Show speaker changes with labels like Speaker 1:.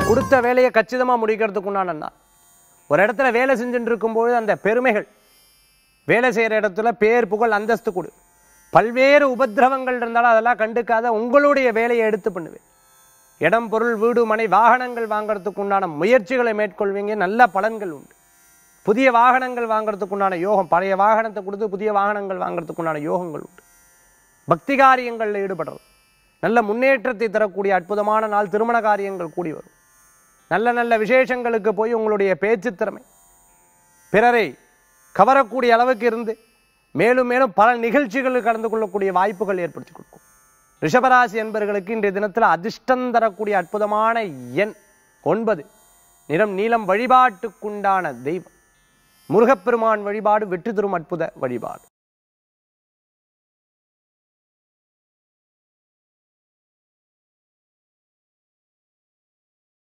Speaker 1: கொடுத்த வேலையை கச்சிதமாக முடிக்கிறதுக்கு உண்டான நாள் ஒரு இடத்துல வேலை செஞ்சுட்டு இருக்கும்போது அந்த பெருமைகள் வேலை செய்கிற இடத்துல பேர் புகழ் அந்தஸ்து கொடு பல்வேறு உபத்திரவங்கள் இருந்தாலும் அதெல்லாம் கண்டுக்காத உங்களுடைய வேலையை எடுத்து பண்ணுவேன் இடம் பொருள் வீடு மனை வாகனங்கள் வாங்குறதுக்கு உண்டான முயற்சிகளை மேற்கொள்வீங்க நல்ல பலன்கள் உண்டு புதிய வாகனங்கள் வாங்குறதுக்கு உண்டான யோகம் பழைய வாகனத்தை கொடுத்து புதிய வாகனங்கள் வாங்குறதுக்கு உண்டான யோகங்கள் உண்டு பக்தி காரியங்களில் ஈடுபடுறது நல்ல முன்னேற்றத்தை தரக்கூடிய அற்புதமான நாள் திருமண காரியங்கள் கூடி வரும் நல்ல நல்ல விசேஷங்களுக்கு போய் உங்களுடைய பேச்சு திறமை பிறரை கவரக்கூடிய அளவுக்கு இருந்து மேலும் மேலும் பல நிகழ்ச்சிகளில் கலந்து கொள்ளக்கூடிய வாய்ப்புகள் ஏற்படுத்தி கொடுக்கும் ரிஷபராசி என்பவர்களுக்கு இன்றைய தினத்தில் அதிர்ஷ்டம் தரக்கூடிய அற்புதமான எண் ஒன்பது நிறம் நீலம் வழிபாட்டுக்குண்டான தெய்வம் முருகப்பெருமான் வழிபாடு வெற்றி தரும் அற்புத வழிபாடு